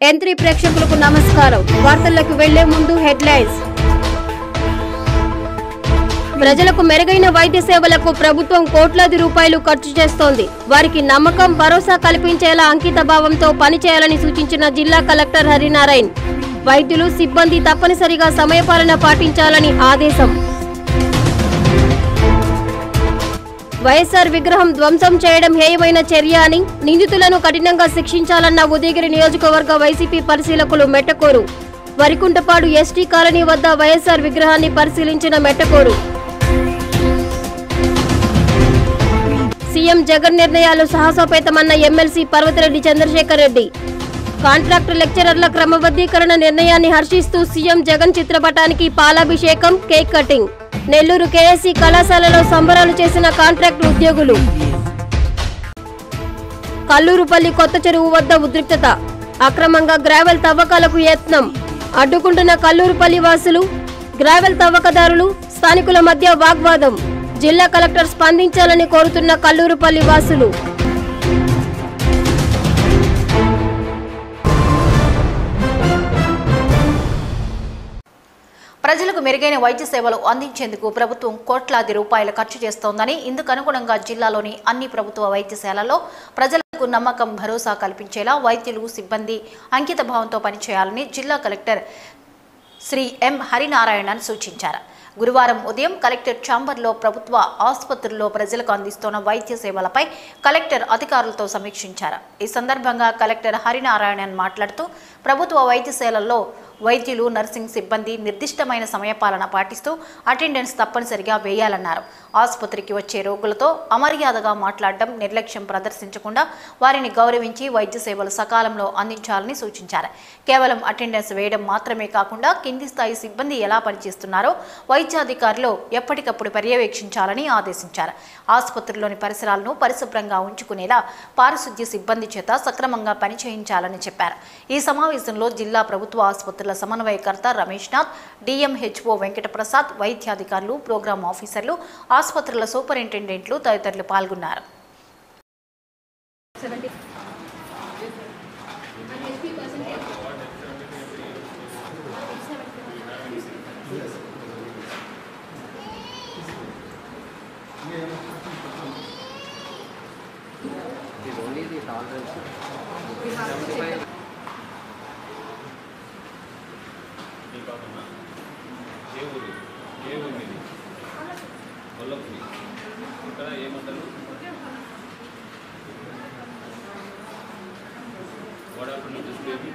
ఎంత్రీ ప్రేక్షకులకు నమస్కారం వార్తల్లోకి వెళ్లే ముందు హెడ్లైన్స్ ప్రజలకు మెరుగైన వైద్య సేవలకు ప్రభుత్వం కోట్లాది రూపాయలు ఖర్చు చేస్తోంది వారికి నమ్మకం భరోసా కల్పించేలా అంకిత భావంతో పనిచేయాలని సూచించిన జిల్లా కలెక్టర్ హరినారాయణ్ వైద్యులు సిబ్బంది తప్పనిసరిగా సమయపాలన పాటించాలని ఆదేశం వైఎస్ఆర్ విగ్రహం ధ్వంసం చేయడం హేయమైన చర్య అని నిందితులను కఠినంగా శిక్షించాలన్న ఉదయగిరి నియోజకవర్గ వైసీపీ పరిశీలకులు మెట్టకోరు వరికుంటపాడు ఎస్టీ కాలనీ వద్ద వైఎస్ఆర్ విగ్రహాన్ని పరిశీలించిన మెట్టకోరు సీఎం జగన్ నిర్ణయాలు సాహసోపేతమన్న ఎమ్మెల్సీ పర్వతిరెడ్డి చంద్రశేఖర్ రెడ్డి కాంట్రాక్టు లెక్చరర్ల క్రమబద్ధీకరణ నిర్ణయాన్ని హర్షిస్తూ సీఎం జగన్ చిత్రపటానికి పాలాభిషేకం కేక్ కటింగ్ నెల్లూరు కేఎస్సీ కళాశాలలో సంబరాలు చేసిన కాంట్రాక్టు ఉద్యోగులు కల్లూరుపల్లి కొత్త చెరువు వద్ద ఉద్రిక్తత అక్రమంగా గ్రావెల్ తవ్వకాలకు యత్నం అడ్డుకుంటున్న కల్లూరుపల్లి వాసులు గ్రావెల్ తవ్వకదారులు స్థానికుల మధ్య వాగ్వాదం జిల్లా కలెక్టర్ స్పందించాలని కోరుతున్న కల్లూరుపల్లి వాసులు ప్రజలకు మెరుగైన వైద్య సేవలు అందించేందుకు ప్రభుత్వం కోట్లాది రూపాయలు ఖర్చు చేస్తోందని ఇందుకు అనుగుణంగా జిల్లాలోని అన్ని ప్రభుత్వ వైద్యశాలల్లో ప్రజలకు నమ్మకం భరోసా కల్పించేలా వైద్యులు సిబ్బంది అంకిత భావంతో పనిచేయాలని జిల్లా కలెక్టర్ శ్రీ ఎం హరినారాయణన్ సూచించారు గురువారం ఉదయం కలెక్టర్ ఛాంబర్లో ప్రభుత్వ ఆసుపత్రుల్లో ప్రజలకు అందిస్తున్న వైద్య సేవలపై కలెక్టర్ అధికారులతో సమీక్షించారు ఈ సందర్భంగా కలెక్టర్ హరినారాయణన్ మాట్లాడుతూ ప్రభుత్వ వైద్యశాలల్లో వైద్యులు నర్సింగ్ సిబ్బంది నిర్దిష్టమైన సమయపాలన పాటిస్తూ అటెండెన్స్ తప్పనిసరిగా వేయాలన్నారు ఆసుపత్రికి వచ్చే రోగులతో అమర్యాదగా మాట్లాడడం నిర్లక్ష్యం ప్రదర్శించకుండా వారిని గౌరవించి వైద్య సేవలు సకాలంలో అందించాలని సూచించారు కేవలం అటెండెన్స్ వేయడం మాత్రమే కాకుండా కింది స్థాయి సిబ్బంది ఎలా పనిచేస్తున్నారో వైద్యాధికారులు ఎప్పటికప్పుడు పర్యవేక్షించాలని ఆదేశించారు ఆసుపత్రిలోని పరిసరాలను పరిశుభ్రంగా ఉంచుకునేలా పారిశుద్ధ్య సిబ్బంది చేత సక్రమంగా పనిచేయించాలని చెప్పారు ఈ సమావేశంలో జిల్లా ప్రభుత్వ ఆసుపత్రుల సమన్వయకర్త రమేష్ నాథ్ డిఎంహెచ్ఓ వెంకటప్రసాద్ వైద్యాధికారులు ప్రోగ్రాం ఆఫీసర్లు ఆసుపత్రుల సూపరింటెండెంట్లు తదితరులు పాల్గొన్నారు is only the tolerance. 75 మీ కాకుండా ఏ ఊరు ఏ ఊరు మీది కొల్లపురి ఇక్కడ ఏమంటారు what happen to this baby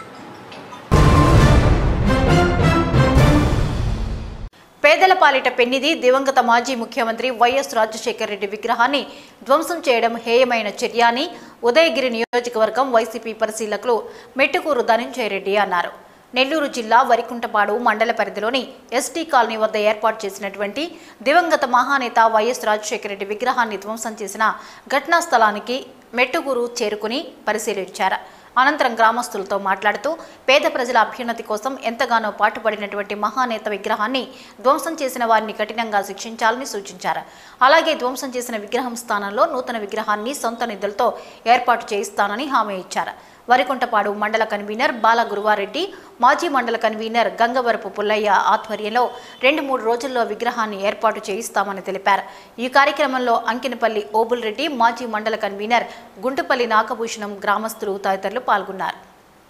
పేదల పాలిట పెన్నిది దివంగత మాజీ ముఖ్యమంత్రి వైఎస్ రాజశేఖర రెడ్డి విగ్రహాన్ని ధ్వంసం చేయడం హేయమైన చర్య అని ఉదయగిరి నియోజకవర్గం వైసీపీ పరిశీలకులు మెట్టుకూరు ధనంజయ రెడ్డి అన్నారు నెల్లూరు జిల్లా వరికుంటపాడు మండల పరిధిలోని ఎస్టీ కాలనీ వద్ద ఏర్పాటు చేసినటువంటి దివంగత మహానేత వైఎస్ రాజశేఖర రెడ్డి విగ్రహాన్ని ధ్వంసం చేసిన ఘటనా స్థలానికి మెట్టుకూరు చేరుకుని పరిశీలించారు అనంతరం గ్రామస్తులతో మాట్లాడుతూ పేద ప్రజల అభ్యున్నతి కోసం ఎంతగానో పాటుపడినటువంటి మహానేత విగ్రహాన్ని ధ్వంసం చేసిన వారిని కఠినంగా శిక్షించాలని సూచించారు అలాగే ధ్వంసం చేసిన విగ్రహం స్థానంలో నూతన విగ్రహాన్ని సొంత నిధులతో ఏర్పాటు చేయిస్తానని హామీ ఇచ్చారు వరికుంటపాడు మండల కన్వీనర్ బాల గురువారెడ్డి మాజీ మండల కన్వీనర్ గంగవరపు పుల్లయ్య ఆధ్వర్యంలో రెండు మూడు రోజుల్లో విగ్రహాన్ని ఏర్పాటు చేయిస్తామని తెలిపారు ఈ కార్యక్రమంలో అంకినపల్లి ఓబుల్ రెడ్డి మాజీ మండల కన్వీనర్ గుంటుపల్లి నాగభూషణం గ్రామస్తులు తదితరులు పాల్గొన్నారు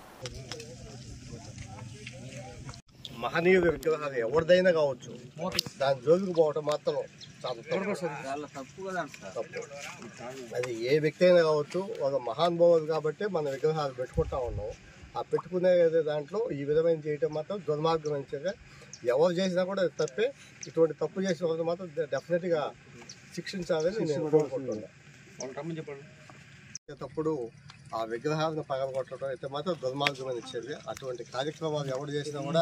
మహనీయుల విగ్రహాలు ఎవరిదైనా కావచ్చు దాని జోలికి పోవటం మాత్రం చాలా తప్పు. తప్పు అది ఏ వ్యక్తి అయినా కావచ్చు ఒక మహానుభావులు కాబట్టి మన విగ్రహాలు పెట్టుకుంటా ఉన్నాం ఆ పెట్టుకునే దాంట్లో ఈ విధమైన చేయటం మాత్రం దుర్మార్గం మంచిగా ఎవరు చేసినా కూడా అది తప్పే ఇటువంటి తప్పు చేసిన వాళ్ళు మాత్రం డెఫినెట్గా శిక్షించాలని నేను కోరుకుంటున్నాను తప్పుడు ఆ విగ్రహాలను పగలగొట్టడం అయితే మాత్రం దుర్మార్గమైన చర్య అటువంటి కార్యక్రమాలు ఎవరు చేసినా కూడా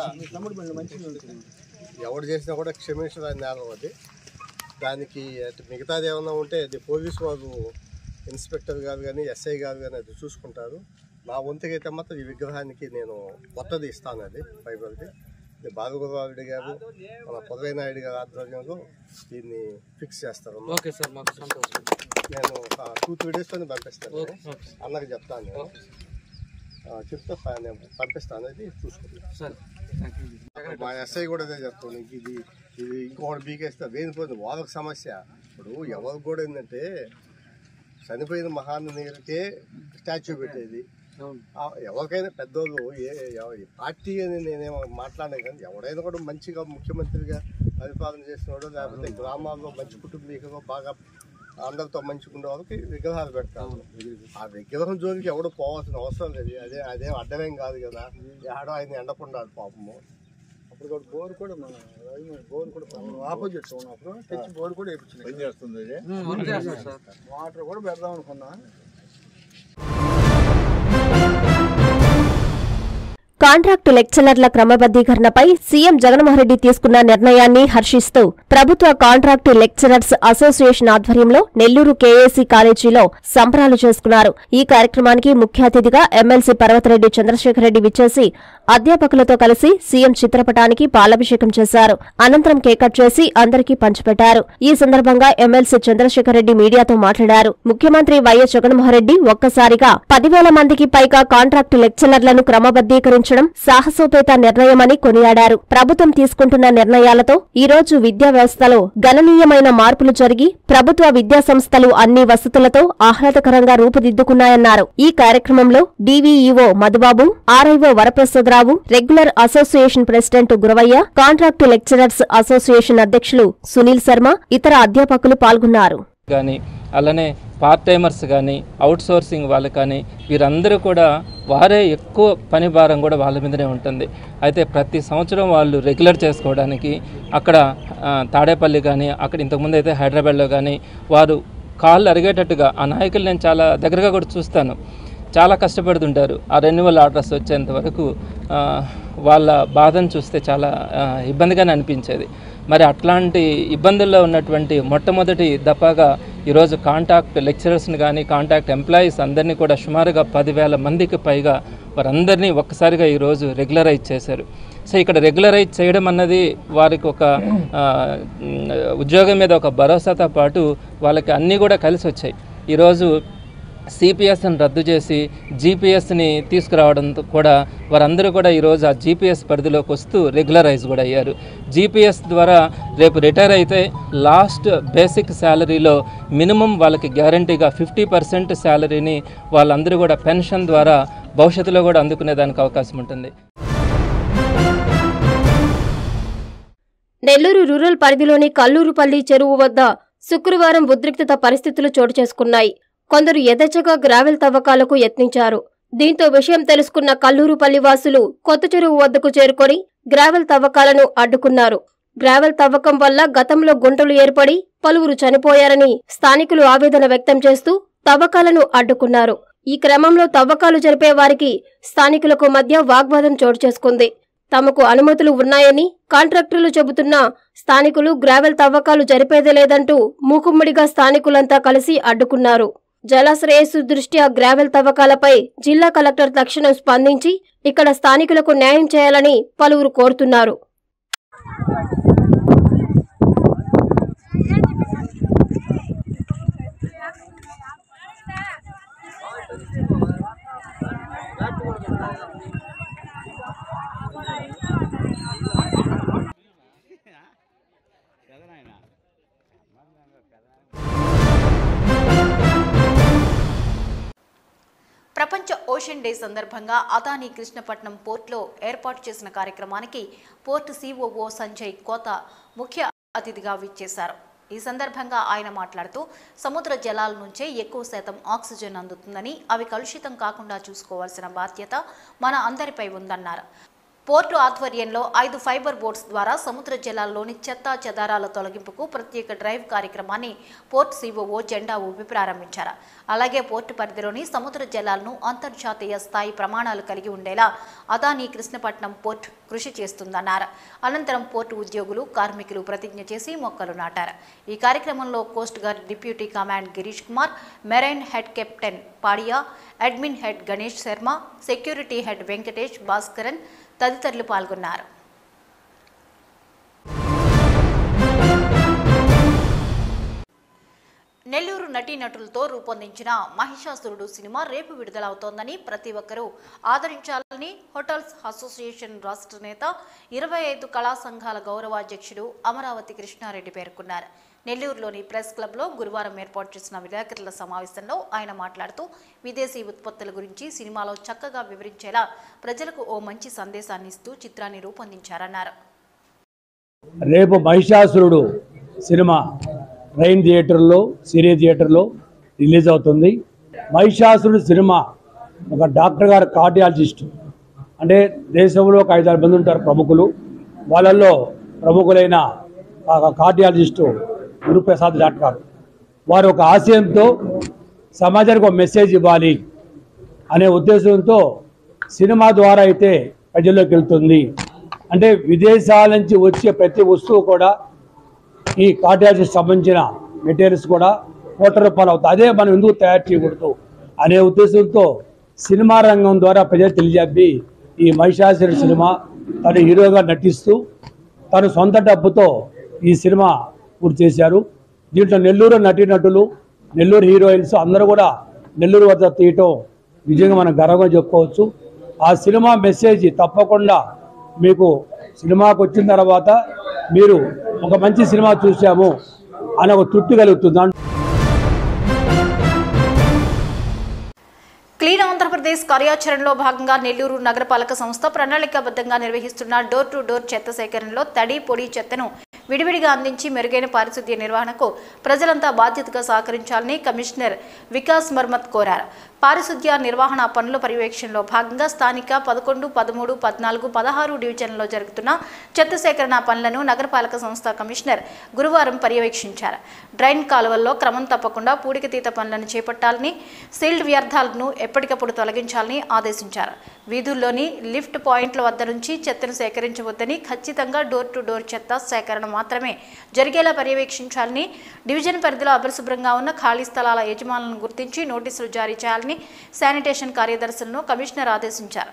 ఎవరు చేసినా కూడా క్షమించడానికి నేరం అది దానికి అటు మిగతాది ఏమన్నా ఉంటే అది పోలీసు వారు ఇన్స్పెక్టర్ గారు కానీ ఎస్ఐ గారు కానీ అది చూసుకుంటారు నా వంతుగా అయితే మాత్రం ఈ విగ్రహానికి నేను కొత్తది ఇస్తాను అది ఫైబర్ది ఇది బాలగురువారెడ్డి గారు మన పొదవై నాయుడు గారి ఆధ్వర్యంలో దీన్ని ఫిక్స్ చేస్తారు ఓకే సార్ మాకు సంతోషం నేను ఒక టూ త్రీ డేస్లోనే పంపిస్తాను అన్నకి చెప్తాను నేను ఆ, చెప్తే ప- నేను పంపిస్తాను అనేది చూసుకుంటాను సార్ మా ఎస్ఐ కూడా అదే చెప్తాను ఇంక ఇది ఇది ఇంకొకటి బీకేస్తే వేనిపోయింది వాళ్ళకి సమస్య ఇప్పుడు ఎవరికి కూడా ఏంటంటే చనిపోయిన మహానీయులకే స్టాచ్యూ పెట్టేది ఆ, ఎవరికైనా పెద్దోళ్ళు ఏ ఎవ- ఈ పార్టీ అని నేనేమో మాట్లాడలేదు కానీ ఎవడైనా కూడా మంచిగా ముఖ్యమంత్రిగా పరిపాలన చేసినవాడు లేకపోతే గ్రామాల్లో మంచి కుటుంబీకులు బాగా అందరితో మంచిగా ఉండే వాళ్ళకి విగ్రహాలు పెడతారు ఆ విగ్రహం జోలికి ఎవడు పోవాల్సిన అవసరం లేదు అదే అదే అడ్డమేం కాదు కదా ఆడో ఆయన ఎండకుండాడు పాపము అప్పుడు కూడా బోర్ కూడా మన రైల్వే బోర్ కూడా ఆపోజిట్ ఉన్నప్పుడు తెచ్చి బోర్ కూడా వేయించినాయి పని చేస్తుంది ఇది. వర్క్ చేస్తారు సార్ వాటర్ కూడా పెడదాం అనుకున్నా కాంట్రాక్టు లెక్చరర్ల క్రమబద్ధీకరణపై సీఎం జగన్మోహన్రెడ్డి తీసుకున్న నిర్ణయాన్ని హర్షిస్తూ ప్రభుత్వ కాంట్రాక్టు లెక్చరర్స్ అసోసియేషన్ ఆధ్వర్యంలో నెల్లూరు కేఏసీ కాలేజీలో సంబరాలు చేసుకున్నారు ఈ కార్యక్రమానికి ముఖ్య అతిథిగా ఎమ్మెల్సీ పర్వతరెడ్డి చంద్రశేఖరరెడ్డి విచ్చేసి అధ్యాపకులతో కలిసి సీఎం చిత్రపటానికి పాలాభిషేకం చేశారు అనంతరం కేక్ కట్ చేసి అందరికీ పంచిపెట్టారు ఈ సందర్భంగా ఎమ్మెల్సీ చంద్రశేఖరరెడ్డి మీడియాతో మాట్లాడారు ముఖ్యమంత్రి వైఎస్ జగన్మోహన్రెడ్డి ఒక్కసారిగా పదివేల మందికి పైగా కాంట్రాక్టు లెక్చరర్లను క్రమబద్దీకరించడం సాహసోపేత నిర్ణయమని కొనియాడారు ప్రభుత్వం తీసుకుంటున్న నిర్ణయాలతో ఈ రోజు విద్యా వ్యవస్థలో గణనీయమైన మార్పులు జరిగి ప్రభుత్వ విద్యా సంస్థలు అన్ని వసతులతో ఆహ్లాదకరంగా రూపుదిద్దుకున్నాయన్నారు ఈ కార్యక్రమంలో DVEO Madhubabu RIO Varaprasadarao regular association president Guravaiah contract lecturers association అధ్యక్షులు సునీల్ శర్మ ఇతర అధ్యాపకులు పాల్గొన్నారు కానీ అలానే పార్ట్ టైమర్స్ కానీ అవుట్ సోర్సింగ్ వాళ్ళు కానీ వీరందరూ కూడా వారే ఎక్కువ పని భారం కూడా వాళ్ళ మీదనే ఉంటుంది అయితే ప్రతి సంవత్సరం వాళ్ళు రెగ్యులర్ చేసుకోవడానికి అక్కడ ఆ, తాడేపల్లి కానీ అక్కడ ఇంతకుముందు అయితే హైదరాబాద్లో కానీ వారు కాళ్ళు అరిగేటట్టుగా ఆ నాయకులు నేను చాలా దగ్గరగా కూడా చూస్తాను చాలా కష్టపడుతుంటారు ఆ రెన్యువల్ ఆర్డర్స్ వచ్చేంత వరకు ఆ, వాళ్ళ బాధను చూస్తే చాలా ఆ, ఇబ్బందిగానే అనిపించేది మరి అట్లాంటి ఇబ్బందుల్లో ఉన్నటువంటి మొట్టమొదటి దఫాగా ఈరోజు కాంటాక్ట్ లెక్చరర్స్ని కానీ కాంటాక్ట్ ఎంప్లాయీస్ అందరినీ కూడా సుమారుగా పదివేల మందికి పైగా వారందరినీ ఒక్కసారిగా ఈరోజు రెగ్యులరైజ్ చేశారు సో ఇక్కడ రెగ్యులరైజ్ చేయడం అన్నది వారికి ఒక ఆ, ఉమ్, ఉద్యోగం మీద ఒక భరోసాతో పాటు వాళ్ళకి అన్నీ కూడా కలిసి వచ్చాయి ఈరోజు సిపిఎస్ని రద్దు చేసి జీపీఎస్ని తీసుకురావడంతో కూడా వారందరూ కూడా ఈరోజు ఆ జీపీఎస్ పరిధిలోకి వస్తూ రెగ్యులరైజ్ కూడా అయ్యారు జీపీఎస్ ద్వారా రేపు రిటైర్ అయితే లాస్ట్ బేసిక్ శాలరీలో మినిమం వాళ్ళకి గ్యారంటీగా ఫిఫ్టీ పర్సెంట్ శాలరీని వాళ్ళందరూ కూడా పెన్షన్ ద్వారా భవిష్యత్తులో కూడా అందుకునే దానికి అవకాశం ఉంటుంది నెల్లూరు రూరల్ పరిధిలోని కల్లూరుపల్లి చెరువు వద్ద శుక్రవారం ఉద్రిక్తత పరిస్థితులు చోటు చేసుకున్నాయి కొందరు యథేచ్ఛగా గ్రావెల్ తవ్వకాలకు యత్నించారు దీంతో విషయం తెలుసుకున్న కల్లూరుపల్లి వాసులు కొత్త చెరువు వద్దకు చేరుకొని గ్రావెల్ తవ్వకాలను అడ్డుకున్నారు గ్రావెల్ తవ్వకం వల్ల గతంలో గుంటలు ఏర్పడి పలువురు చనిపోయారని స్థానికులు ఆవేదన వ్యక్తం చేస్తూ తవ్వకాలను అడ్డుకున్నారు ఈ క్రమంలో తవ్వకాలు జరిపే వారికి స్థానికులకు మధ్య వాగ్వాదం చోటు చేసుకుంది తమకు అనుమతులు ఉన్నాయని కాంట్రాక్టర్లు చెబుతున్నా స్థానికులు గ్రావెల్ తవ్వకాలు జరిపేదే లేదంటూ మూకుమ్మడిగా స్థానికులంతా కలిసి అడ్డుకున్నారు జలాశ్రయస్సు దృష్ట్యా గ్రావెల్ తవ్వకాలపై జిల్లా కలెక్టర్ తక్షణం స్పందించి ఇక్కడ స్థానికులకు న్యాయం చేయాలని పలువురు కోరుతున్నారు ప్రపంచ ఓషన్ డే సందర్భంగా అదానీ కృష్ణపట్నం పోర్టులో ఏర్పాటు చేసిన కార్యక్రమానికి పోర్టు సిఓఓ సంజయ్ కోత ముఖ్య అతిథిగా విచ్చేశారు ఈ సందర్భంగా ఆయన మాట్లాడుతూ సముద్ర జలాల నుంచే ఎక్కువ శాతం ఆక్సిజన్ అందుతుందని అవి కలుషితం కాకుండా చూసుకోవాల్సిన బాధ్యత మన అందరిపై ఉందన్నారు పోర్టు ఆధ్వర్యంలో ఐదు ఫైబర్ బోట్స్ ద్వారా సముద్ర జలాల్లోని చెత్త చెదారాల తొలగింపుకు ప్రత్యేక డ్రైవ్ కార్యక్రమాన్ని పోర్ట్ సిఓఓ జెండా ఊపి ప్రారంభించారు అలాగే పోర్టు పరిధిలోని సముద్ర జలాలను అంతర్జాతీయ స్థాయి ప్రమాణాలు కలిగి ఉండేలా అదానీ కృష్ణపట్నం పోర్ట్ కృషి చేస్తుందన్నారు అనంతరం పోర్టు ఉద్యోగులు కార్మికులు ప్రతిజ్ఞ చేసి మొక్కలు నాటారు ఈ కార్యక్రమంలో coast guard deputy command Girish Kumar marine head captain Padiya admin head Ganesh Sharma security head Venkatesh Bhaskaran తదితరులు పాల్గొన్నారు నెల్లూరు నటీనటులతో రూపొందించిన మహిషాసురుడు సినిమా రేపు విడుదలవుతోందని ప్రతి ఒక్కరూ ఆదరించాలని హోటల్స్ అసోసియేషన్ రాష్ట్ర నేత ఇరవై ఐదు కళా సంఘాల గౌరవాధ్యక్షుడు అమరావతి కృష్ణారెడ్డి పేర్కొన్నారు నెల్లూరులోని ప్రెస్ క్లబ్లో గురువారం ఏర్పాటు చేసిన విలేకరుల సమావేశంలో ఆయన మాట్లాడుతూ విదేశీ ఉత్పత్తుల గురించి సినిమాలో చక్కగా వివరించేలా ప్రజలకు ఓ మంచి సందేశాన్ని ఇస్తూ చిత్రాన్ని రూపొందించారన్నారు రేపు మహిషాసురుడు సినిమా రైన్ థియేటర్లో సిరీ థియేటర్లో రిలీజ్ అవుతుంది మహిషాసురుడు సినిమా ఒక డాక్టర్ గారు కార్డియాలజిస్ట్ అంటే దేశంలో ఒక ఐదారు మంది ఉంటారు ప్రముఖులు వాళ్ళల్లో ప్రముఖులైన ఒక కార్డియాలజిస్టు గురుప్రసాద్ డాక్టర్ గారు వారు ఒక ఆశయంతో సమాజానికి ఒక మెసేజ్ ఇవ్వాలి అనే ఉద్దేశంతో సినిమా ద్వారా అయితే ప్రజల్లోకి వెళ్తుంది అంటే విదేశాల నుంచి వచ్చే ప్రతి వస్తువు కూడా ఈ కార్డియాలజిస్ట్ సంబంధించిన మెటీరియల్స్ కూడా కోట్ల రూపాయలు అవుతాయి అదే మనం ఎందుకు తయారు చేయకూడదు అనే ఉద్దేశంతో సినిమా రంగం ద్వారా ప్రజలు తెలియజెప్పి ఈ మహిషాసురి సినిమా తను హీరోగా నటిస్తూ తను సొంత డబ్బుతో ఈ సినిమా పూర్తి చేశారు దీంట్లో నెల్లూరు నటీనటులు నెల్లూరు హీరోయిన్స్ అందరూ కూడా నెల్లూరు వద్ద తీయటం నిజంగా మనం గర్వంగా చెప్పుకోవచ్చు ఆ సినిమా మెసేజ్ తప్పకుండా మీకు సినిమాకి వచ్చిన తర్వాత మీరు ఒక మంచి సినిమా చూసాము అని ఒక తృప్తి కలుగుతుంది క్లీన్ ఆంధ్రప్రదేశ్ కార్యాచరణలో భాగంగా నెల్లూరు నగరపాలక సంస్థ ప్రణాళికాబద్ధంగా నిర్వహిస్తున్న డోర్ టు డోర్ చెత్త సేకరణలో తడి పొడి చెత్తను విడివిడిగా అందించి మెరుగైన పారిశుద్ధ్య నిర్వహణకు ప్రజలంతా బాధ్యతగా సహకరించాలని కమిషనర్ వికాస్ మర్మత్ కోరారు పారిశుద్ధ్య నిర్వహణ పనుల పర్యవేక్షణలో భాగంగా స్థానిక పదకొండు పదమూడు పద్నాలుగు పదహారు డివిజన్లలో జరుగుతున్న చెత్త సేకరణ పనులను నగరపాలక సంస్థ కమిషనర్ గురువారం పర్యవేక్షించారు డ్రైన్ కాలువల్లో క్రమం తప్పకుండా పూడికతీత పనులను చేపట్టాలని సీల్డ్ వ్యర్థాలను ఎప్పటికప్పుడు తొలగించాలని ఆదేశించారు వీధుల్లోని లిఫ్ట్ పాయింట్ల వద్ద నుంచి చెత్తను సేకరించవద్దని ఖచ్చితంగా డోర్ టు డోర్ చెత్త సేకరణ మాత్రమే జరిగేలా పర్యవేక్షించాలని డివిజన్ పరిధిలో అపరిశుభ్రంగా ఉన్న ఖాళీ స్థలాల యజమానులను గుర్తించి నోటీసులు జారీ చేయాలని శానిటేషన్ కార్యదర్శులను కమిషనర్ ఆదేశించారు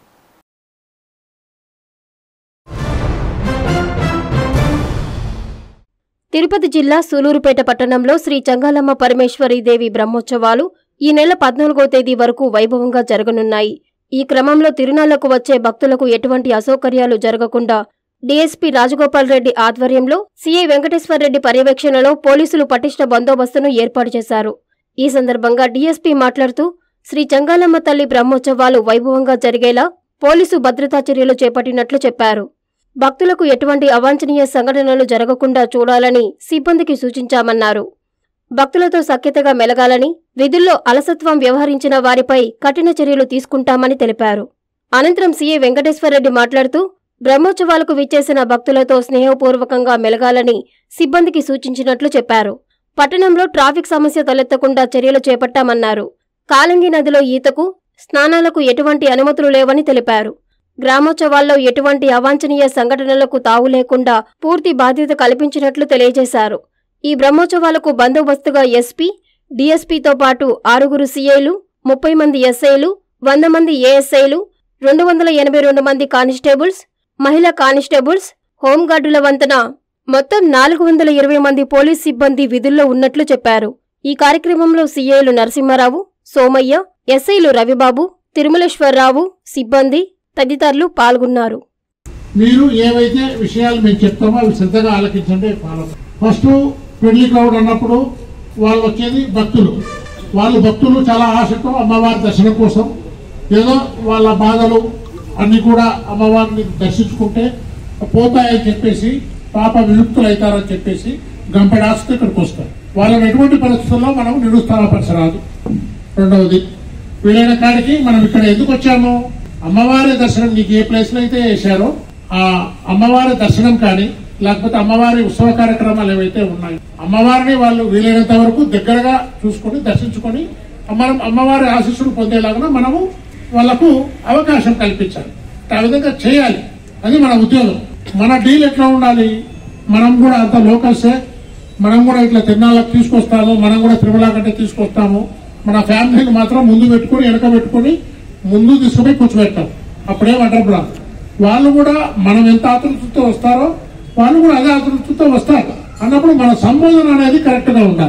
తిరుపతి జిల్లా సూలూరుపేట పట్టణంలో శ్రీ చంగాలమ్మ పరమేశ్వరి దేవి బ్రహ్మోత్సవాలు ఈ నెల పద్నాలుగో తేదీ వరకు వైభవంగా జరగనున్నాయి ఈ క్రమంలో తిరునాళ్లకు వచ్చే భక్తులకు ఎటువంటి అసౌకర్యాలు జరగకుండా డీఎస్పీ రాజగోపాల్ రెడ్డి ఆధ్వర్యంలో సీఐ వెంకటేశ్వర్ రెడ్డి పర్యవేక్షణలో పోలీసులు పటిష్ట బందోబస్తును ఏర్పాటు చేశారు ఈ సందర్భంగా డీఎస్పీ మాట్లాడుతూ శ్రీ చంగాలమ్మ తల్లి బ్రహ్మోత్సవాలు వైభవంగా జరిగేలా పోలీసు భద్రతా చర్యలు చేపట్టినట్లు చెప్పారు భక్తులకు ఎటువంటి అవాంఛనీయ సంఘటనలు జరగకుండా చూడాలని సిబ్బందికి సూచించామన్నారు భక్తులతో సఖ్యతగా మెలగాలని విధుల్లో అలసత్వం వ్యవహరించిన వారిపై కఠిన చర్యలు తీసుకుంటామని తెలిపారు అనంతరం సీఏ వెంకటేశ్వరరెడ్డి మాట్లాడుతూ బ్రహ్మోత్సవాలకు విచ్చేసిన భక్తులతో స్నేహపూర్వకంగా మెలగాలని సిబ్బందికి సూచించినట్లు చెప్పారు పట్టణంలో ట్రాఫిక్ సమస్య తలెత్తకుండా చర్యలు చేపట్టామన్నారు కాలంగి నదిలో ఈతకు స్నానాలకు ఎటువంటి అనుమతులు లేవని తెలిపారు గ్రామోత్సవాల్లో ఎటువంటి అవాంఛనీయ సంఘటనలకు తావు లేకుండా పూర్తి బాధ్యత కల్పించినట్లు తెలియజేశారు ఈ బ్రహ్మోత్సవాలకు బందోబస్తుగా ఎస్పీ డీఎస్పీతో పాటు ఆరుగురు సీఐలు ముప్పై మంది ఎస్ఐలు వంద మంది ఏఎస్ఐలు రెండు వందల ఎనభై రెండు మంది కానిస్టేబుల్స్ మహిళా కానిస్టేబుల్స్ హోంగార్డుల వంతన మొత్తం నాలుగు వందల ఇరవై మంది పోలీస్ సిబ్బంది విధుల్లో ఉన్నట్లు చెప్పారు ఈ కార్యక్రమంలో సీఐలు నరసింహారావు సోమయ్య ఎస్ఐలు రవిబాబు తిరుమలేశ్వరరావు సిబ్బంది తదితరులు పాల్గొన్నారు మీరు ఏవైతే విషయాలు మేము చెప్తామో అవి శ్రద్ధగా ఆలకించండి ఫాలో ఫస్ట్ పెళ్లి క్రౌడ్ అన్నప్పుడు వాళ్ళు వచ్చేది భక్తులు వాళ్ళు భక్తులు చాలా ఆశతో అమ్మవారి దర్శనం కోసం ఏదో వాళ్ళ బాధలు అన్ని కూడా అమ్మవారిని దర్శించుకుంటే పోతాయని చెప్పేసి పాప విముక్తులు అవుతారని చెప్పేసి గంపెడాస్తూ ఇక్కడికి వస్తారు వాళ్ళని ఎటువంటి పరిస్థితుల్లో మనం నిరుత్సాహపరచరాదు రెండవది వీలైన కాడికి మనం ఇక్కడ ఎందుకు వచ్చాము అమ్మవారి దర్శనం నీకు ఏ ప్లేస్ లో అయితే వేశారో ఆ అమ్మవారి దర్శనం కానీ లేకపోతే అమ్మవారి ఉత్సవ కార్యక్రమాలు ఏవైతే ఉన్నాయో అమ్మవారిని వాళ్ళు వీలైనంత వరకు దగ్గరగా చూసుకొని దర్శించుకొని మనం అమ్మవారి ఆశీస్సులు పొందేలాగా మనము వాళ్ళకు అవకాశం కల్పించాలి ఆ విధంగా చేయాలి అది మన ఉద్యోగం మన డీల్ ఎట్లా ఉండాలి మనం కూడా అంత లోకల్సే మనం కూడా ఇట్లా తిరునాళ్ళకి తీసుకొస్తాము మనం కూడా తిరుమల కంటే తీసుకొస్తాము మన ఫ్యామిలీని మాత్రం ముందు పెట్టుకుని వెనక పెట్టుకుని ముందు తీసుకుపోయి కూర్చోబెట్టాం అప్పుడే వండర్ వాళ్ళు కూడా మనం ఎంత ఆతృతతో వస్తారో వాళ్ళు కూడా అదే ఆతృతతో వస్తారు అన్నప్పుడు మన సంబోధన అనేది కరెక్ట్ గా ఉండాలి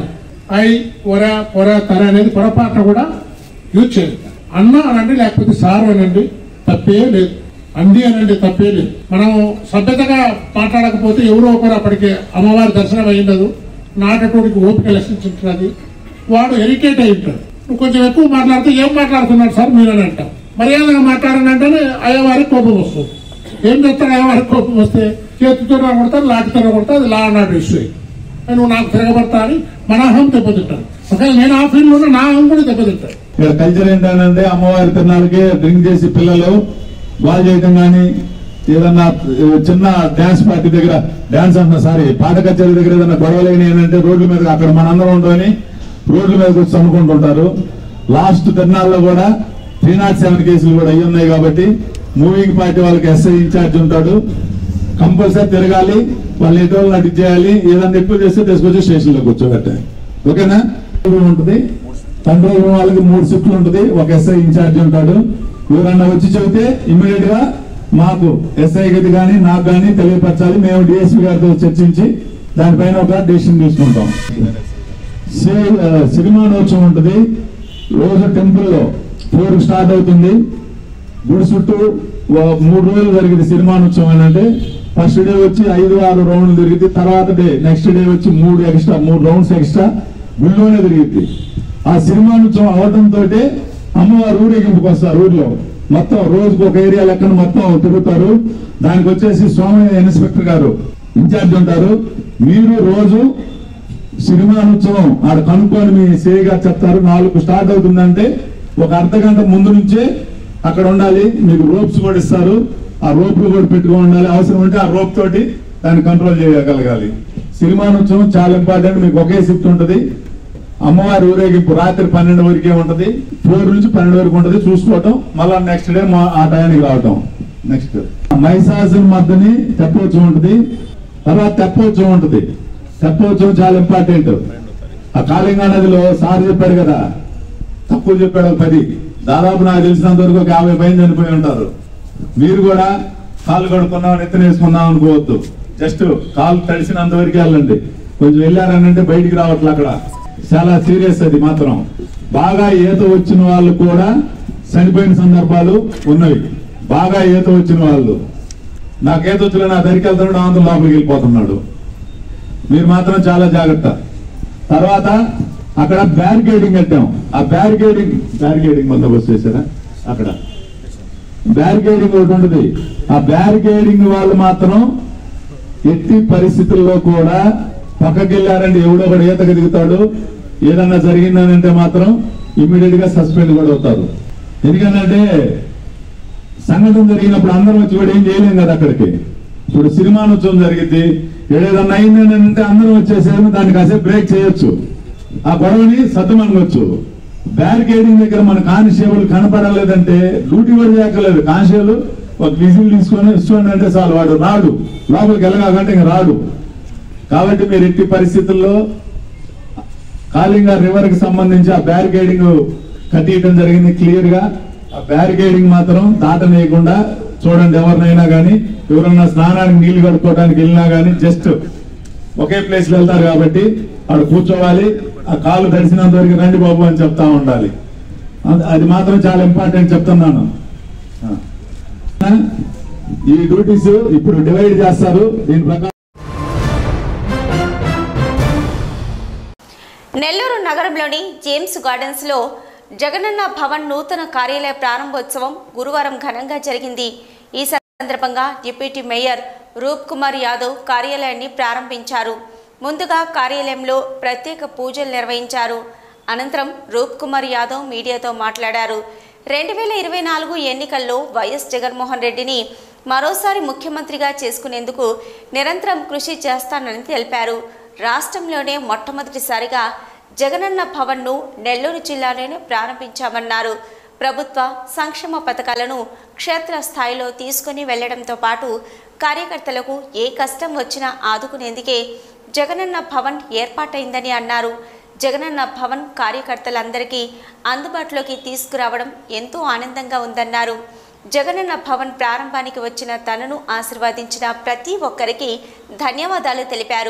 ఐ ఒర పొర తర అనేది పొరపాటున కూడా యూజ్ చేయాలి అన్న అనండి లేకపోతే సార్ అనండి తప్పే లేదు అంది అనండి తప్పే లేదు మనం సభ్యతగా మాట్లాడకపోతే ఎవరో ఒకరు అప్పటికే అమ్మవారి దర్శనం అయ్యిండదు నాటటోడికి ఓపిక లక్షించుంటున్నది వాడు ఎరిటేట్ అయి ఉంటాడు నువ్వు కొంచెం ఎక్కువ మాట్లాడితే ఏం మాట్లాడుతున్నాడు సార్ మీరు అని అంటాం మర్యాదగా మాట్లాడనంటేనే అయ్యవారికి కోపం వస్తుంది ఏం చేస్తాడు అయ్యవారికి కోపం వస్తే చేతితో కొడతారు లాటితో కొడతారు అది లా అన్నాడు ఇష్యూ నువ్వు నాకు తిరగబడతా అని మన అహం దెబ్బతింటాను ఒకవేళ నేను ఆ ఫీల్డ్ లో నా అహం కూడా దెబ్బతింటాను ఇక్కడ కల్చర్ ఏంటంటే అమ్మవారి తిరునాళ్ళకి డ్రింక్ చేసి పిల్లలు బాల్ చేయటం కానీ ఏదన్నా చిన్న డాన్స్ పార్టీ దగ్గర డాన్స్ అంటున్నా సారీ పాట కచేరీ దగ్గర ఏదైనా గొడవలు అయినాయి అంటే రోడ్ల మీద అక్కడ మనందరం ఉండని రోడ్ల మీదకి వచ్చి అనుకుంటుంటారు లాస్ట్ తిరునాళ్ళలో కూడా త్రీ నాట్ సెవెన్ కేసులు కూడా అయ్యి ఉన్నాయి కాబట్టి మూవింగ్ పార్టీ వాళ్ళకి ఎస్ఐ ఇన్ఛార్జ్ ఉంటాడు కంపల్సరీ తిరగాలి వాళ్ళు ఎటు వాళ్ళు అటు చేయాలి ఏదన్నా ఎక్కువ చేస్తే తీసుకొచ్చి స్టేషన్ లో కూర్చోబెట్టాలి ఓకేనా ఉంటుంది తండ్రి వాళ్ళకి మూడు షిఫ్ట్లు ఉంటుంది ఒక ఎస్ఐ ఇన్ఛార్జ్ ఉంటాడు ఎవరన్నా వచ్చి చెబితే ఇమ్మీడియట్ గా మాకు ఎస్ఐ గది కానీ నాకు కానీ తెలియపరచాలి మేము డిఎస్పీ గారితో చర్చించి దానిపైన ఒక డెసిషన్ తీసుకుంటాం సి- ఆ, సిరిమానోత్సవం ఉంటుంది రోజు టెంపుల్ లో ఫోర్ స్టార్ట్ అవుతుంది గుడి చుట్టూ ఓ- మూడు రోజులు జరిగింది సినిమానోత్సవం అని అంటే ఫస్ట్ డే వచ్చి ఐదు ఆరు రౌండ్లు తిరిగింది తర్వాత డే నెక్స్ట్ డే వచ్చి మూడు ఎక్స్ట్రా మూడు రౌండ్స్ ఎక్స్ట్రా గుళ్ళోనే తిరిగింది ఆ సినిమానోత్సవం అవడంతో అమ్మవారు ఊరేగింపుకి వస్తారు ఊర్లో మొత్తం రోజుకు ఒక ఏరియా లెక్కన మొత్తం తిరుగుతారు దానికి వచ్చేసి స్వామి ఇన్స్పెక్టర్ గారు ఇన్ఛార్జ్ ఉంటారు మీరు రోజు సినిమానోత్సవం ఆడ కనుక్కొని మీ సేగా చెప్తారు నాలుగు స్టార్ట్ అవుతుందంటే ఒక అర్ధ గంట ముందు నుంచే అక్కడ ఉండాలి మీకు రోప్స్ కూడా ఇస్తారు ఆ రోప్లు కూడా పెట్టుకొని ఉండాలి అవసరం ఉంటే ఆ రోప్ తోటి దాన్ని కంట్రోల్ చేయగలగాలి సినిమానోత్సవం చాలా ఇంపార్టెంట్ మీకు ఒకే షిఫ్ట్ ఉంటుంది అమ్మవారి ఊరేగింపు రాత్రి పన్నెండు వరకే ఉంటది ఫోర్ నుంచి పన్నెండు వరకు ఉంటది చూసుకోవటం మళ్ళా నెక్స్ట్ డే మా- ఆ టయానికి రావటం నెక్స్ట్ మైసాసుని మధ్యని తెప్పోత్సవం ఉంటుంది తర్వాత తెప్పోత్సవం ఉంటుంది తెప్పోత్సవం చాలా ఇంపార్టెంట్ ఆ కాళింగా నదిలో సార్ చెప్పాడు కదా తక్కువ చెప్పాడు ఒక పది దాదాపు నాకు తెలిసినంత వరకు ఒక యాభై పైన చనిపోయి ఉంటారు మీరు కూడా కాళ్ళు కడుక్కున్నాం నెత్తిన వేసుకున్నాం అనుకోవద్దు జస్ట్ కాలు తడిసినంత వరకు వెళ్ళండి కొంచెం వెళ్ళారనంటే బయటికి రావట్లే అక్కడ చాలా సీరియస్ అది మాత్రం బాగా ఈత వచ్చిన వాళ్ళు కూడా చనిపోయిన సందర్భాలు ఉన్నవి బాగా ఈత వచ్చిన వాళ్ళు నాకు ఈత వచ్చిన నా దగ్గరికి వెళ్తున్నాడు ఆంధ్ర లోపలికి వెళ్ళిపోతున్నాడు మీరు మాత్రం చాలా జాగ్రత్త తర్వాత అక్కడ బ్యారికేడింగ్ కట్టాం ఆ బ్యారికేడింగ్ బ్యారికేడింగ్ బందోబస్తు చేశారా అక్కడ బ్యారికేడింగ్ ఒకటి ఉంటుంది ఆ బ్యారికేడింగ్ వాళ్ళు మాత్రం ఎట్టి పరిస్థితుల్లో కూడా పక్కకి వెళ్ళారంటే ఎవడో ఒకడు ఈతకు దిగుతాడు ఏదన్నా జరిగిందనంటే మాత్రం ఇమీడియట్ గా సస్పెండ్ కూడా అవుతారు ఎందుకంటే సంఘటన జరిగినప్పుడు అందరం వచ్చి కూడా ఏం చేయలేం కదా అక్కడికి ఇప్పుడు సినిమానోత్సవం జరిగింది ఏదైనా అయిందని అంటే అందరం వచ్చేసేమో దాన్ని కాసేపు బ్రేక్ చేయొచ్చు ఆ గొడవని సర్దుమనగొచ్చు బ్యారికేడింగ్ దగ్గర మన కానిస్టేబుల్ కనపడలేదంటే డ్యూటీ కూడా చేయక్కర్లేదు కానిస్టేబుల్ ఒక విజిల్ తీసుకొని ఇస్తుంది అంటే చాలు వాడు రాడు లోపలికి వెళ్ళగాకంటే ఇంక రాడు కాబట్టి మీరు ఎట్టి పరిస్థితుల్లో కాళింగ రివర్ కి సంబంధించి ఆ బ్యారికేడింగ్ కట్టియటం జరిగింది క్లియర్ గా ఆ బ్యారికేడింగ్ మాత్రం దాటనేయకుండా చూడండి ఎవరినైనా కానీ ఎవరన్నా స్నానానికి నీళ్లు కడుక్కోవడానికి వెళ్ళినా కానీ జస్ట్ ఒకే ప్లేస్ లో వెళ్తారు కాబట్టి అక్కడ కూర్చోవాలి ఆ కాలు తడిసినంత వరకు రండి బాబు అని చెప్తా ఉండాలి అది- అది మాత్రం చాలా ఇంపార్టెంట్ చెప్తున్నాను ఆ. ఈ డ్యూటీస్ ఇప్పుడు డివైడ్ చేస్తారు దీని ప్రకారం నెల్లూరు నగరంలోని జేమ్స్ గార్డెన్స్ లో జగనన్న భవన్ నూతన కార్యాలయ ప్రారంభోత్సవం గురువారం ఘనంగా జరిగింది ఈ సందర్భంగా డిప్యూటీ మేయర్ రూప్ కుమార్ యాదవ్ కార్యాలయాన్ని ప్రారంభించారు ముందుగా కార్యాలయంలో ప్రత్యేక పూజలు నిర్వహించారు అనంతరం రూప్ కుమార్ యాదవ్ మీడియాతో మాట్లాడారు రెండు వేల ఇరవై నాలుగు ఎన్నికల్లో వైఎస్ జగన్మోహన్ రెడ్డిని మరోసారి ముఖ్యమంత్రిగా చేసుకునేందుకు నిరంతరం కృషి చేస్తానని తెలిపారు రాష్ట్రంలోనే మొట్టమొదటిసారిగా జగనన్న భవన్ను నెల్లూరు జిల్లాలోనే ప్రారంభించామన్నారు ప్రభుత్వ సంక్షేమ పథకాలను క్షేత్రస్థాయిలో తీసుకుని వెళ్లడంతో పాటు కార్యకర్తలకు ఏ కష్టం వచ్చినా ఆదుకునేందుకే జగనన్న భవన్ ఏర్పాటైందని అన్నారు జగనన్న భవన్ కార్యకర్తలందరికీ అందుబాటులోకి తీసుకురావడం ఎంతో ఆనందంగా ఉందన్నారు జగనన్న భవన్ ప్రారంభానికి వచ్చిన తనను ఆశీర్వదించిన ప్రతి ఒక్కరికి ధన్యవాదాలు తెలిపారు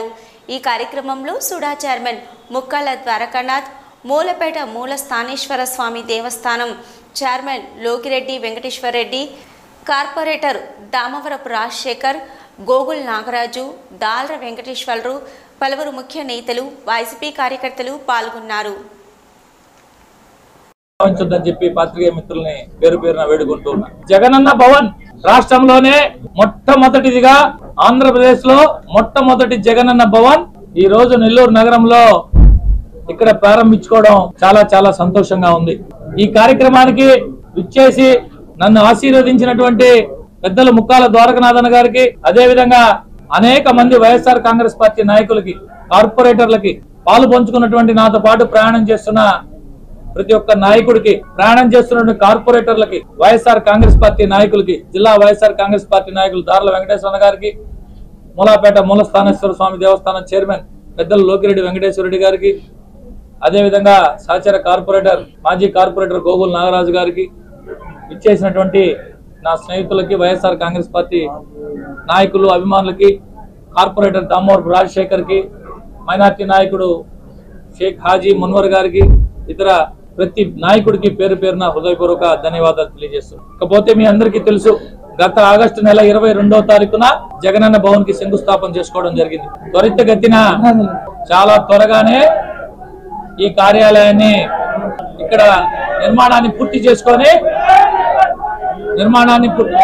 ఈ కార్యక్రమంలో SUDA chairman Mukkala Dwarakanath Moolapeta Moola Sthaneswara Swamy Devasthanam chairman Lokireddy Venkateswarareddy corporator Damavarapu Rajasekhar Gogul Nagaraju Dalra Venkateswararao పలువురు ముఖ్య నేతలు వైసీపీ కార్యకర్తలు పాల్గొన్నారు భావించొద్దని చెప్పి పాత్రికేయ మిత్రుల్ని పేరు పేరున వేడుకుంటున్నా జగనన్న భవన్ రాష్ట్రంలోనే మొట్టమొదటిదిగా ఆంధ్రప్రదేశ్ లో మొట్టమొదటి జగనన్న భవన్ ఈ రోజు నెల్లూరు నగరంలో ఇక్కడ ప్రారంభించుకోవడం చాలా చాలా సంతోషంగా ఉంది ఈ కార్యక్రమానికి విచ్చేసి నన్ను ఆశీర్వదించినటువంటి పెద్దలు ముక్కాల ద్వారకనాథన్ గారికి అదే విధంగా అనేక మంది వైఎస్ఆర్ కాంగ్రెస్ పార్టీ నాయకులకి కార్పొరేటర్లకి పాలు పంచుకున్నటువంటి నాతో పాటు ప్రయాణం చేస్తున్న ప్రతి ఒక్క నాయకుడికి ప్రయాణం చేస్తున్న కార్పొరేటర్లకి వైఎస్ఆర్ కాంగ్రెస్ పార్టీ నాయకులకి జిల్లా వైఎస్ఆర్ కాంగ్రెస్ పార్టీ నాయకులు దార్ల వెంకటేశ్వర గారికి మూలాపేట మూల స్థానేశ్వర స్వామి దేవస్థానం చైర్మన్ పెద్దలు లోకిరెడ్డి వెంకటేశ్వర రెడ్డి గారికి అదేవిధంగా సహచర కార్పొరేటర్ మాజీ కార్పొరేటర్ గోగుల్ నాగరాజు గారికి ఇచ్చేసినటువంటి నా స్నేహితులకి వైఎస్ఆర్ కాంగ్రెస్ పార్టీ నాయకులు అభిమానులకి కార్పొరేటర్ దామోర్ రాజశేఖర్ కి మైనార్టీ నాయకుడు షేక్ హాజీ మున్వర్ గారికి ఇతర ప్రతి నాయకుడికి పేరు పేరున హృదయపూర్వక ధన్యవాదాలు తెలియజేస్తున్నాం ఇకపోతే మీ అందరికీ తెలుసు గత ఆగస్టు నెల ఇరవై రెండవ తారీఖున జగనన్న భవన్ కి శంకుస్థాపన చేసుకోవడం జరిగింది త్వరితగతిన చాలా త్వరగానే ఈ కార్యాలయాన్ని ఇక్కడ నిర్మాణాన్ని పూర్తి చేసుకొని నిర్మాణాన్ని పూర్తి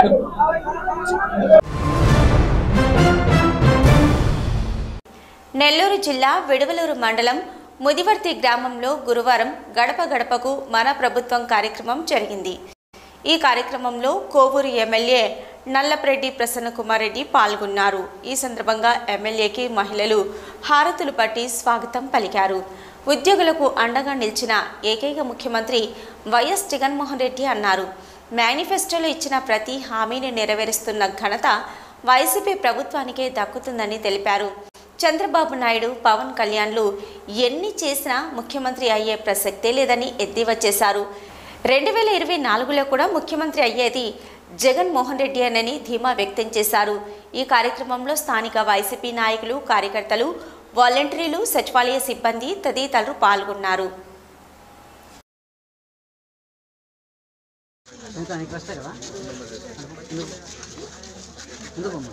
నెల్లూరు జిల్లా విడవలూరు మండలం ముదివర్తి గ్రామంలో గురువారం గడప గడపకు మన ప్రభుత్వం కార్యక్రమం జరిగింది ఈ కార్యక్రమంలో కోవూరు ఎమ్మెల్యే నల్లప్రెడ్డి ప్రసన్నకుమార్ రెడ్డి పాల్గొన్నారు ఈ సందర్భంగా ఎమ్మెల్యేకి మహిళలు హారతులు పట్టి స్వాగతం పలికారు ఉద్యోగులకు అండగా నిలిచిన ఏకైక ముఖ్యమంత్రి వైఎస్ జగన్మోహన్ రెడ్డి అన్నారు మేనిఫెస్టోలో ఇచ్చిన ప్రతి హామీని నెరవేరుస్తున్న ఘనత వైసీపీ ప్రభుత్వానికే దక్కుతుందని తెలిపారు చంద్రబాబు నాయుడు పవన్ కళ్యాణ్లు ఎన్ని చేసినా ముఖ్యమంత్రి అయ్యే ప్రసక్తే లేదని ఎద్దేవా చేశారు రెండు వేల ఇరవై నాలుగులో కూడా ముఖ్యమంత్రి అయ్యేది జగన్మోహన్ రెడ్డి అనని ధీమా వ్యక్తం చేశారు ఈ కార్యక్రమంలో స్థానిక వైసీపీ నాయకులు కార్యకర్తలు వాలంటీర్లు సచివాలయ సిబ్బంది తదితరులు పాల్గొన్నారు ఇంకా నీకు వస్తాయి కదా ఎందుకు ఎందుకు అమ్మా?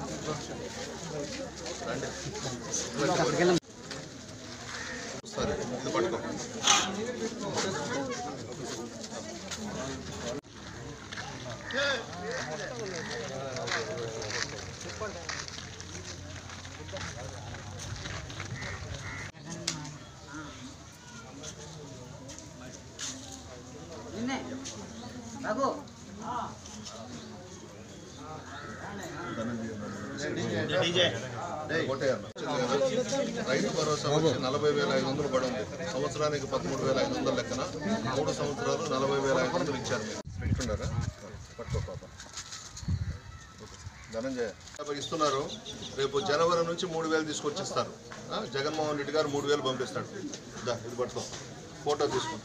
అక్కడికి వెళ్ళం నిన్నే బాబు రైతు భరోసా వచ్చి నలభై వేల ఐదు వందలు పడింది సంవత్సరానికి పదమూడు వేల ఐదు వందల లెక్కన మూడు సంవత్సరాలు నలభై వేల ఐదు వందలు ఇచ్చారు మీరు పెట్టుకున్నారా పట్టుకో పాప ధనంజయ యాభై ఇస్తున్నారు రేపు జనవరి నుంచి మూడు వేలు తీసుకొచ్చిస్తారు ఆ, జగన్మోహన్ రెడ్డి గారు మూడు వేలు పంపిస్తాడు దా ఇది పట్టుకో ఫోటో తీసుకుంటా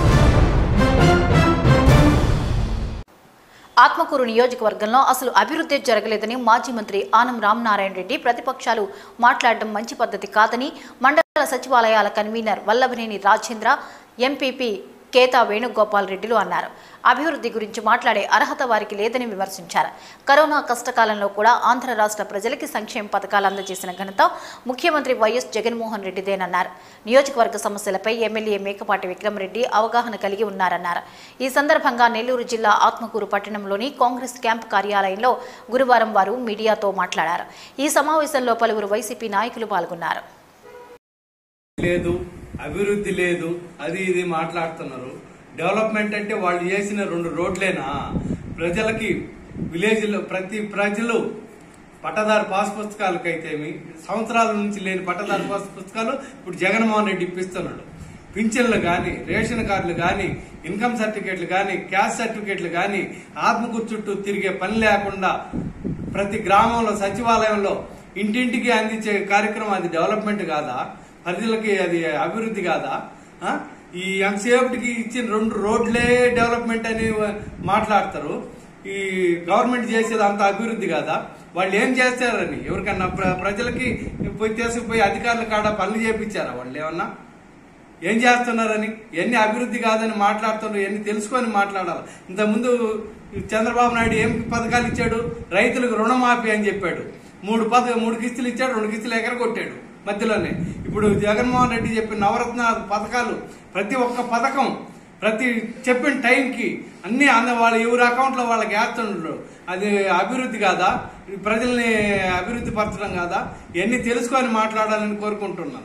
ఆత్మకూరు నియోజకవర్గంలో అసలు అభివృద్ధి జరగలేదని మాజీ మంత్రి ఆనం రామనారాయణ రెడ్డి ప్రతిపక్షాలు మాట్లాడడం మంచి పద్ధతి కాదని మండల సచివాలయాల కన్వీనర్ వల్లభనేని రాజేంద్ర ఎంపీపీ కేతా వేణుగోపాల్ రెడ్డిలు అన్నారు అభివృద్ధి గురించి మాట్లాడే అర్హత వారికి లేదని విమర్శించారు కరోనా కష్టకాలంలో కూడా ఆంధ్ర రాష్ట్ర ప్రజలకి సంక్షేమ పథకాలు అందజేసిన ఘనత ముఖ్యమంత్రి వైఎస్ జగన్మోహన్ రెడ్డిదేనన్నారు నియోజకవర్గ సమస్యలపై ఎమ్మెల్యే మేకపాటి విక్రమరెడ్డి అవగాహన కలిగి ఉన్నారన్నారు ఈ సందర్భంగా నెల్లూరు జిల్లా ఆత్మకూరు పట్టణంలోని కాంగ్రెస్ క్యాంప్ కార్యాలయంలో గురువారం వారు మీడియాతో మాట్లాడారు ఈ సమావేశంలో పలువురు వైసీపీ నాయకులు పాల్గొన్నారు లేదు అభివృద్ధి లేదు అది ఇది మాట్లాడుతున్నారు డెవలప్మెంట్ అంటే వాళ్ళు చేసిన రెండు రోడ్లేనా ప్రజలకి విలేజ్ లో ప్రతి ప్రజలు పట్టదారు పాస్ పుస్తకాలకైతేమి సంవత్సరాల నుంచి లేని పట్టదారు పాస్ పుస్తకాలు ఇప్పుడు జగన్మోహన్ రెడ్డి ఇప్పిస్తున్నాడు పింఛన్లు కానీ రేషన్ కార్డులు కానీ ఇన్కమ్ సర్టిఫికేట్లు కానీ క్యాస్ట్ సర్టిఫికేట్లు కానీ ఆత్మకూరు చుట్టూ తిరిగే పని లేకుండా ప్రతి గ్రామంలో సచివాలయంలో ఇంటింటికి అందించే కార్యక్రమం అది డెవలప్మెంట్ కాదా ప్రజలకి అది అభివృద్ధి కాదా ఆ? ఈ ఎంతసేపటికి ఇచ్చిన రెండు రోడ్లే డెవలప్మెంట్ అని మాట్లాడతారు ఈ గవర్నమెంట్ చేసేది అంత అభివృద్ధి కాదా వాళ్ళు ఏం చేస్తారని ఎవరికన్నా ప్ర- ప్రజలకి పోయి తీసుకుపోయి అధికారుల కాడ పనులు చేపించారా వాళ్ళు ఏమన్నా ఏం చేస్తున్నారని ఎన్ని అభివృద్ధి కాదని మాట్లాడుతున్నారు ఎన్ని తెలుసుకొని మాట్లాడాలి ఇంతకుముందు చంద్రబాబు నాయుడు ఏం పథకాలు ఇచ్చాడు రైతులకు రుణమాఫీ అని చెప్పాడు మూడు పథ మూడు కిస్తులు ఇచ్చాడు రెండు కిస్తులు ఎగరగొట్టాడు మధ్యలోనే ఇప్పుడు జగన్మోహన్ రెడ్డి చెప్పిన నవరత్న పథకాలు ప్రతి ఒక్క పథకం ప్రతి చెప్పిన టైంకి అన్ని అంద వాళ్ళ ఎవరి అకౌంట్లో వాళ్ళకి వేస్తుండ్రు అది అభివృద్ధి కాదా ప్రజల్ని అభివృద్ధి పరచడం కాదా ఇవన్నీ తెలుసుకొని మాట్లాడాలని కోరుకుంటున్నాను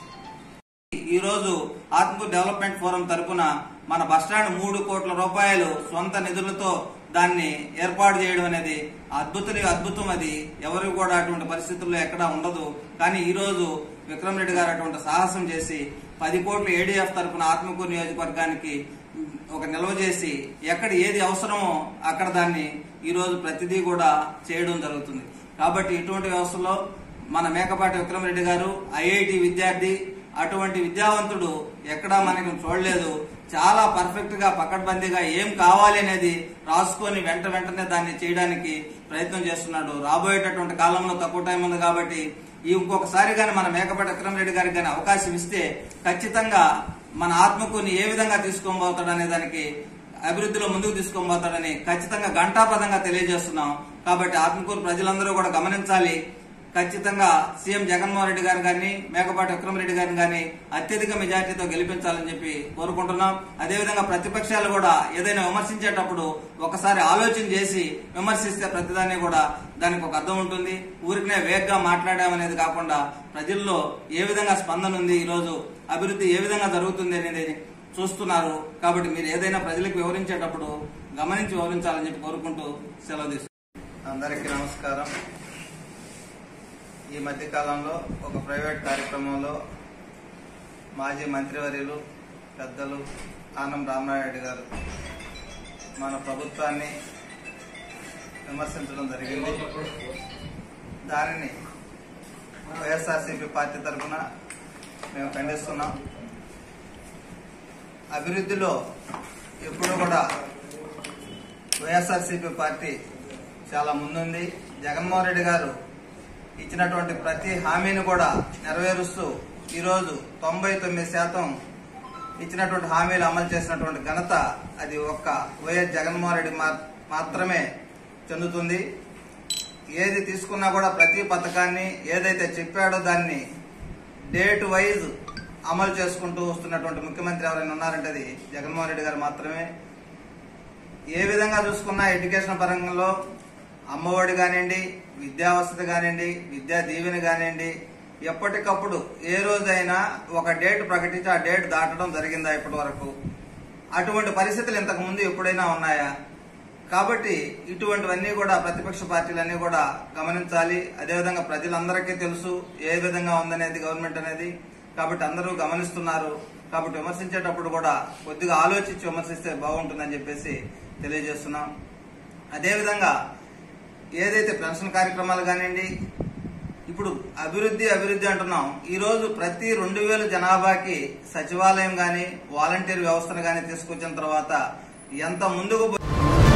ఈరోజు ఆత్మకూరు డెవలప్మెంట్ ఫోరం తరపున మన బస్టాండ్ మూడు కోట్ల రూపాయలు సొంత నిధులతో దాన్ని ఏర్పాటు చేయడం అనేది అద్భుతం అద్భుతం అది ఎవరికి కూడా అటువంటి పరిస్థితుల్లో ఎక్కడా ఉండదు కానీ ఈ రోజు విక్రమ్ రెడ్డి గారు అటువంటి సాహసం చేసి పది కోట్ల ఏడీఎఫ్ తరపున ఆత్మకూరు నియోజకవర్గానికి ఒక నిల్వ చేసి ఎక్కడ ఏది అవసరమో అక్కడ దాన్ని ఈ రోజు ప్రతిదీ కూడా చేయడం జరుగుతుంది కాబట్టి ఇటువంటి వ్యవస్థలో మన మేకపాటి విక్రమరెడ్డి గారు ఐఐటి విద్యార్థి అటువంటి విద్యావంతుడు ఎక్కడా మనకి చూడలేదు చాలా పర్ఫెక్ట్ గా పకడ్బందీగా ఏం కావాలి అనేది రాసుకొని వెంట వెంటనే దాన్ని చేయడానికి ప్రయత్నం చేస్తున్నాడు రాబోయేటటువంటి కాలంలో తక్కువ టైం ఉంది కాబట్టి ఈ ఇంకొకసారి గాని మన మేకపాటి విక్రమరెడ్డి గారికి గాని అవకాశం ఇస్తే ఖచ్చితంగా మన ఆత్మకుని ఏ విధంగా తీసుకొని పోతాడు అనే దానికి అభివృద్ధిలో ముందుకు తీసుకొని పోతాడని ఖచ్చితంగా ఘంటాపదంగా తెలియజేస్తున్నాం కాబట్టి ఆత్మకూరు ప్రజలందరూ కూడా గమనించాలి ఖచ్చితంగా సీఎం జగన్మోహన్ రెడ్డి గారు గారిని మేకపాటి విక్రమరెడ్డి గారిని గాని అత్యధిక మెజార్టీతో గెలిపించాలని చెప్పి కోరుకుంటున్నాం అదేవిధంగా ప్రతిపక్షాలు కూడా ఏదైనా విమర్శించేటప్పుడు ఒకసారి ఆలోచన చేసి విమర్శిస్తే ప్రతిదాన్ని కూడా దానికి ఒక అర్థం ఉంటుంది ఊరికనే వేగ్గా మాట్లాడామనేది కాకుండా ప్రజల్లో ఏ విధంగా స్పందన ఉంది ఈ రోజు అభివృద్ధి ఏ విధంగా జరుగుతుంది అనేది చూస్తున్నారు కాబట్టి మీరు ఏదైనా ప్రజలకు వివరించేటప్పుడు గమనించి వివరించాలని చెప్పి కోరుకుంటూ సెలవు తీసుకుంటాం అందరికీ నమస్కారం ఈ మధ్య కాలంలో ఒక ప్రైవేట్ కార్యక్రమంలో మాజీ మంత్రివర్యులు పెద్దలు ఆనం రామనాయుడు గారు మన ప్రభుత్వాన్ని విమర్శించడం జరిగింది దానిని వైఎస్ఆర్సీపీ పార్టీ తరఫున మేము ఖండిస్తున్నాం అభివృద్ధిలో ఎప్పుడు కూడా వైఎస్ఆర్సీపీ పార్టీ చాలా ముందుంది జగన్మోహన్ రెడ్డి గారు ఇచ్చినటువంటి ప్రతి హామీని కూడా నెరవేరుస్తూ ఈరోజు తొంభై తొమ్మిది శాతం ఇచ్చినటువంటి హామీలు అమలు చేసినటువంటి ఘనత అది ఒక్క వైఎస్ జగన్మోహన్ రెడ్డి మా- మాత్రమే చెందుతుంది ఏది తీసుకున్నా కూడా ప్రతి పథకాన్ని ఏదైతే చెప్పాడో దాన్ని డేట్ వైజ్ అమలు చేసుకుంటూ వస్తున్నటువంటి ముఖ్యమంత్రి ఎవరైనా ఉన్నారంటే అది జగన్మోహన్ రెడ్డి గారు మాత్రమే ఏ విధంగా చూసుకున్నా ఎడ్యుకేషన్ పరంగా అమ్మఒడి కానివ్వండి విద్యా వసతి కానివ్వండి విద్యా దీవెన కానివ్వండి ఎప్పటికప్పుడు ఏ రోజైనా ఒక డేట్ ప్రకటించి ఆ డేట్ దాటడం జరిగిందా ఇప్పటి వరకు అటువంటి పరిస్థితులు ఇంతకు ముందు ఎప్పుడైనా ఉన్నాయా కాబట్టి ఇటువంటివన్నీ కూడా ప్రతిపక్ష పార్టీలన్నీ కూడా గమనించాలి అదేవిధంగా ప్రజలందరికీ తెలుసు ఏ విధంగా ఉందనేది గవర్నమెంట్ అనేది కాబట్టి అందరూ గమనిస్తున్నారు కాబట్టి విమర్శించేటప్పుడు కూడా కొద్దిగా ఆలోచించి విమర్శిస్తే బాగుంటుందని చెప్పేసి తెలియజేస్తున్నాం అదేవిధంగా ఏదైతే పెన్షన్ కార్యక్రమాలు కానివ్వండి ఇప్పుడు అభివృద్ధి అభివృద్ధి అంటున్నాం ఈ రోజు ప్రతి రెండు వేల జనాభాకి సచివాలయం గాని వాలంటీర్ వ్యవస్థను గాని తీసుకొచ్చిన తర్వాత ఎంత ముందుకు పో-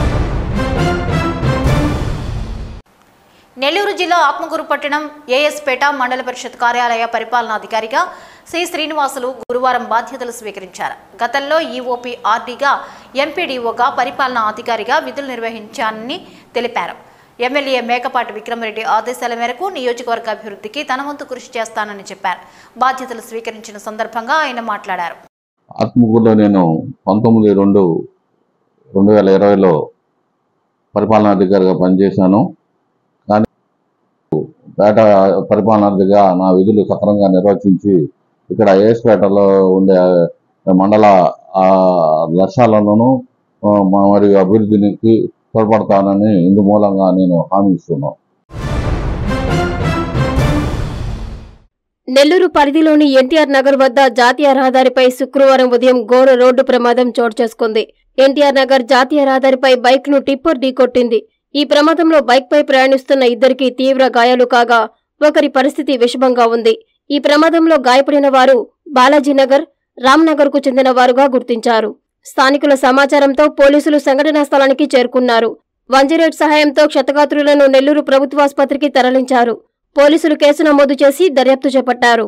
నెల్లూరు జిల్లా ఆత్మకూరు పట్టణం ఏఎస్పేట మండల పరిషత్ కార్యాలయ పరిపాలనాధికారిగా సి శ్రీనివాసులు గురువారం బాధ్యతలు స్వీకరించారు గతంలో ఈఓపీ ఆర్డీగా ఎంపీడీఓగా పరిపాలనా అధికారిగా విధులు నిర్వహించానని తెలిపారు ఎమ్మెల్యే మేకపాటి విక్రమరెడ్డి ఆదేశాల మేరకు నియోజకవర్గ అభివృద్ధికి తన వంతు కృషి చేస్తానని చెప్పారు బాధ్యతలు స్వీకరించిన సందర్భంగా ఆయన మాట్లాడారు ఆత్మకూరులో నేను పంతొమ్మిది రెండు రెండు వేల ఇరవైలో పరిపాలనాధికారిగా పనిచేశాను కానీ పేట పరిపాలనాధికారిగా నా విధులు సక్రమంగా నిర్వర్తించి ఇక్కడ ఏఎస్పేటలో ఉండే మండల ఆ, లక్ష్యాలలోనూ ఆ, మ- మరియు అభివృద్ధికి తోడ్పడతానని ఇందు మూలంగా నేను హామీ ఇస్తున్నాను నెల్లూరు పరిధిలోని ఎన్టీఆర్ నగర్ వద్ద జాతీయ రహదారిపై శుక్రవారం ఉదయం ఘోర రోడ్డు ప్రమాదం చోటు చేసుకుంది ఎన్టీఆర్ నగర్ జాతీయ రహదారిపై బైక్ ను టిప్పర్ ఢీకొట్టింది ఈ ప్రమాదంలో బైక్ పై ప్రయాణిస్తున్న ఇద్దరికి తీవ్ర గాయాలు కాగా ఒకరి పరిస్థితి విషమంగా ఉంది ఈ ప్రమాదంలో గాయపడిన వారు బాలాజీనగర్ రామ్నగర్ కు చెందిన వారుగా గుర్తించారు స్థానికుల సమాచారంతో పోలీసులు సంఘటనా స్థలానికి చేరుకున్నారు వంజరేట్ సహాయంతో క్షతగాత్రులను నెల్లూరు ప్రభుత్వాసుపత్రికి తరలించారు పోలీసులు కేసు నమోదు చేసి దర్యాప్తు చేపట్టారు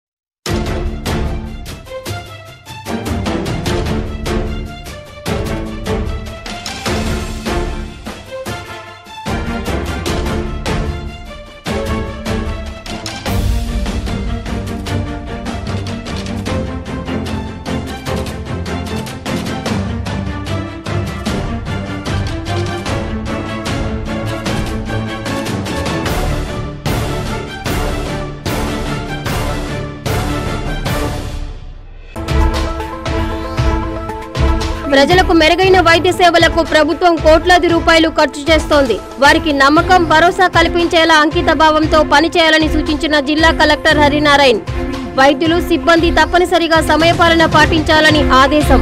ప్రజలకు మెరుగైన వైద్య సేవలకు ప్రభుత్వం కోట్లాది రూపాయలు ఖర్చు చేస్తోంది వారికి నమ్మకం భరోసా కల్పించేలా అంకిత భావంతో పనిచేయాలని సూచించిన జిల్లా కలెక్టర్ హరినారాయణ్ వైద్యులు సిబ్బంది తప్పనిసరిగా సమయపాలన పాటించాలని ఆదేశం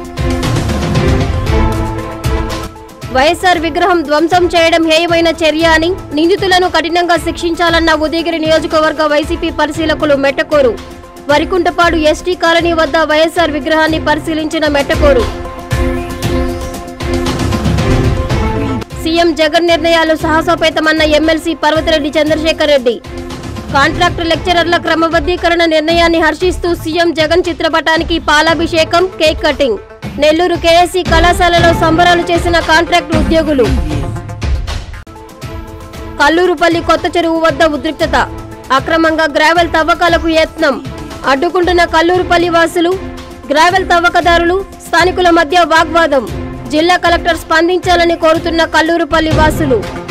వైఎస్ఆర్ విగ్రహం ధ్వంసం చేయడం హేయమైన చర్య అని నిందితులను కఠినంగా శిక్షించాలన్న ఉదయగిరి నియోజకవర్గ వైసీపీ పరిశీలకులు మెట్టకూరు వరికుంటపాడు ఎస్టీ కాలనీ వద్ద వైఎస్ఆర్ విగ్రహాన్ని పరిశీలించిన మెట్టకూరు సీఎం జగన్ నిర్ణయాలు సాహసోపేతమన్న ఎమ్మెల్సీ పర్వతిరెడ్డి చంద్రశేఖర్ రెడ్డి కాంట్రాక్టు లెక్చరర్ల క్రమబద్ధీకరణ నిర్ణయాన్ని హర్షిస్తూ సీఎం జగన్ చిత్రపటానికి పాలాభిషేకం కేక్ కటింగ్ నెల్లూరు కేఎస్సీ కళాశాలలో సంబరాలు చేసిన కాంట్రాక్టు ఉద్యోగులు కల్లూరుపల్లి కొత్త చెరువు వద్ద ఉద్రిక్తత అక్రమంగా గ్రావెల్ తవ్వకాలకు యత్నం అడ్డుకుంటున్న కల్లూరుపల్లి వాసులు గ్రావెల్ తవ్వకదారులు స్థానికుల మధ్య వాగ్వాదం జిల్లా కలెక్టర్ స్పందించాలని కోరుతున్న కల్లూరుపల్లి వాసులు